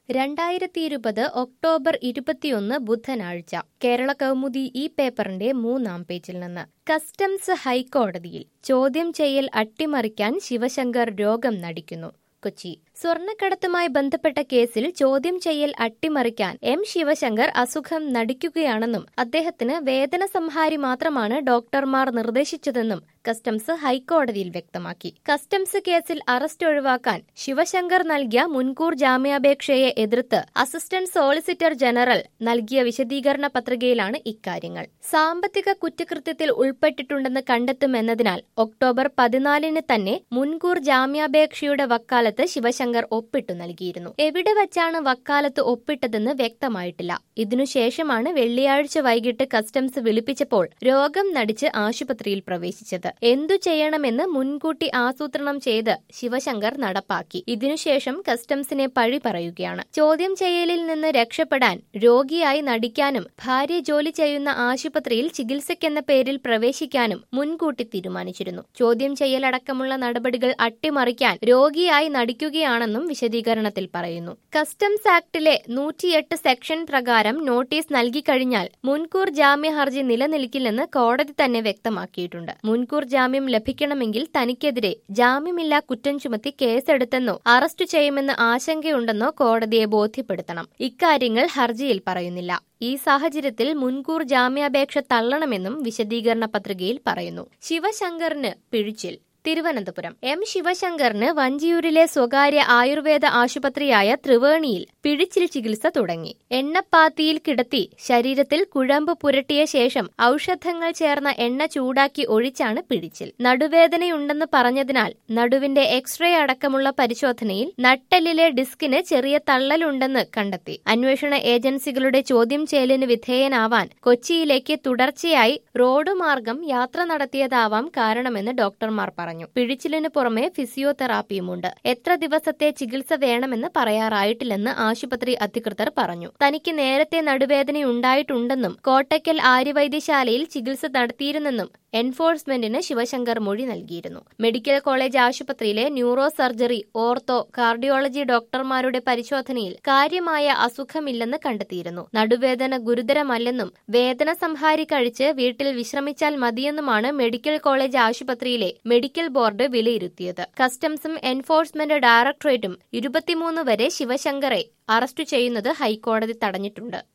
രണ്ടായിരത്തി ഇരുപത് ഒക്ടോബർ ഇരുപത്തിയൊന്ന് ബുധനാഴ്ച കേരള കൗമുദി ഈ പേപ്പറിന്റെ മൂന്നാം പേജിൽ നിന്ന് കസ്റ്റംസ് ഹൈക്കോടതിയിൽ ചോദ്യം ചെയ്യൽ അട്ടിമറിക്കാൻ ശിവശങ്കർ രോഗം നടിക്കുന്നു കൊച്ചി സ്വർണ്ണക്കടത്തുമായി ബന്ധപ്പെട്ട കേസിൽ ചോദ്യം ചെയ്യൽ അട്ടിമറിക്കാൻ എം ശിവശങ്കർ അസുഖം നടിക്കുകയാണെന്നും അദ്ദേഹത്തിന് വേദന സംഹാരി മാത്രമാണ് ഡോക്ടർമാർ നിർദ്ദേശിച്ചതെന്നും കസ്റ്റംസ് ഹൈക്കോടതിയിൽ വ്യക്തമാക്കി കസ്റ്റംസ് കേസിൽ അറസ്റ്റ് ഒഴിവാക്കാൻ ശിവശങ്കർ നൽകിയ മുൻകൂർ ജാമ്യാപേക്ഷയെ എതിർത്ത് അസിസ്റ്റന്റ് സോളിസിറ്റർ ജനറൽ നൽകിയ വിശദീകരണ പത്രികയിലാണ് ഇക്കാര്യങ്ങൾ സാമ്പത്തിക കുറ്റകൃത്യത്തിൽ ഉൾപ്പെട്ടിട്ടുണ്ടെന്ന് കണ്ടെത്തുമെന്നതിനാൽ ഒക്ടോബർ പതിനാലിന് തന്നെ മുൻകൂർ ജാമ്യാപേക്ഷയുടെ വക്കാലത്ത് ശിവശങ്കർ ഒപ്പിട്ടു നൽകിയിരുന്നു എവിടെ വച്ചാണ് വക്കാലത്ത് ഒപ്പിട്ടതെന്ന് വ്യക്തമായിട്ടില്ല ഇതിനുശേഷമാണ് വെള്ളിയാഴ്ച വൈകിട്ട് കസ്റ്റംസ് വിളിപ്പിച്ചപ്പോൾ രോഗം നടിച്ച് ആശുപത്രിയിൽ പ്രവേശിച്ചത് എന്തു ചെയ്യണമെന്ന് മുൻകൂട്ടി ആസൂത്രണം ചെയ്ത് ശിവശങ്കർ നടപ്പാക്കി ഇതിനുശേഷം കസ്റ്റംസിനെ പഴി പറയുകയാണ് ചോദ്യം ചെയ്യലിൽ നിന്ന് രക്ഷപ്പെടാൻ രോഗിയായി നടിക്കാനും ഭാര്യ ജോലി ചെയ്യുന്ന ആശുപത്രിയിൽ ചികിത്സയ്ക്കെന്ന പേരിൽ പ്രവേശിക്കാനും മുൻകൂട്ടി തീരുമാനിച്ചിരുന്നു ചോദ്യം ചെയ്യലടക്കമുള്ള നടപടികൾ അട്ടിമറിക്കാൻ രോഗിയായി നടിക്കുകയാണെന്നും വിശദീകരണത്തിൽ പറയുന്നു കസ്റ്റംസ് ആക്ടിലെ നൂറ്റിയെട്ട് സെക്ഷൻ പ്രകാരം നോട്ടീസ് നൽകിക്കഴിഞ്ഞാൽ മുൻകൂർ ജാമ്യ ഹർജി നിലനിൽക്കില്ലെന്ന് കോടതി തന്നെ വ്യക്തമാക്കിയിട്ടുണ്ട് മുൻകൂർ ജാമ്യം ലഭിക്കണമെങ്കിൽ തനിക്കെതിരെ ജാമ്യമില്ലാ കുറ്റം ചുമത്തി കേസെടുത്തെന്നോ അറസ്റ്റ് ചെയ്യുമെന്ന് ആശങ്കയുണ്ടെന്നോ കോടതിയെ ബോധ്യപ്പെടുത്തണം ഇക്കാര്യങ്ങൾ ഹർജിയിൽ പറയുന്നില്ല ഈ സാഹചര്യത്തിൽ മുൻകൂർ ജാമ്യാപേക്ഷ തള്ളണമെന്നും വിശദീകരണ പത്രികയിൽ പറയുന്നു ശിവശങ്കറിന് പിഴിച്ചിൽ തിരുവനന്തപുരം എം ശിവശങ്കറിന് വഞ്ചിയൂരിലെ സ്വകാര്യ ആയുർവേദ ആശുപത്രിയായ ത്രിവേണിയിൽ പിഴിച്ചിൽ ചികിത്സ തുടങ്ങി എണ്ണപ്പാത്തിയിൽ കിടത്തി ശരീരത്തിൽ കുഴമ്പ് പുരട്ടിയ ശേഷം ഔഷധങ്ങൾ ചേർന്ന എണ്ണ ചൂടാക്കി ഒഴിച്ചാണ് പിഴിച്ചിൽ നടുവേദനയുണ്ടെന്ന് പറഞ്ഞതിനാൽ നടുവിന്റെ എക്സ്റേ അടക്കമുള്ള പരിശോധനയിൽ നട്ടെല്ലിലെ ഡിസ്കിന് ചെറിയ തള്ളലുണ്ടെന്ന് കണ്ടെത്തി അന്വേഷണ ഏജൻസികളുടെ ചോദ്യം ചെയ്യലിന് വിധേയനാവാൻ കൊച്ചിയിലേക്ക് തുടർച്ചയായി റോഡ് മാർഗം യാത്ര നടത്തിയതാവാം കാരണമെന്ന് ഡോക്ടർമാർ പറഞ്ഞു പറഞ്ഞു പിഴിച്ചിലിന് പുറമെ ഫിസിയോതെറാപ്പിയുമുണ്ട് എത്ര ദിവസത്തെ ചികിത്സ വേണമെന്ന് പറയാറായിട്ടില്ലെന്ന് ആശുപത്രി അധികൃതർ പറഞ്ഞു തനിക്ക് നേരത്തെ നടുവേദനയുണ്ടായിട്ടുണ്ടെന്നും കോട്ടയ്ക്കൽ ആര്യവൈദ്യശാലയിൽ ചികിത്സ നടത്തിയിരുന്നെന്നും എൻഫോഴ്സ്മെന്റിന് ശിവശങ്കർ മൊഴി നൽകിയിരുന്നു മെഡിക്കൽ കോളേജ് ആശുപത്രിയിലെ ന്യൂറോ സർജറി ഓർത്തോ കാർഡിയോളജി ഡോക്ടർമാരുടെ പരിശോധനയിൽ കാര്യമായ അസുഖമില്ലെന്ന് കണ്ടെത്തിയിരുന്നു നടുവേദന ഗുരുതരമല്ലെന്നും വേദന സംഹാരി കഴിച്ച് വീട്ടിൽ വിശ്രമിച്ചാൽ മതിയെന്നുമാണ് മെഡിക്കൽ കോളേജ് ആശുപത്രിയിലെ മെഡിക്കൽ ബോർഡ് വിലയിരുത്തിയത് കസ്റ്റംസും എൻഫോഴ്സ്മെന്റ് ഡയറക്ടറേറ്റും ഇരുപത്തിമൂന്ന് വരെ ശിവശങ്കറെ അറസ്റ്റ് ചെയ്യുന്നത് ഹൈക്കോടതി തടഞ്ഞിട്ടുണ്ട്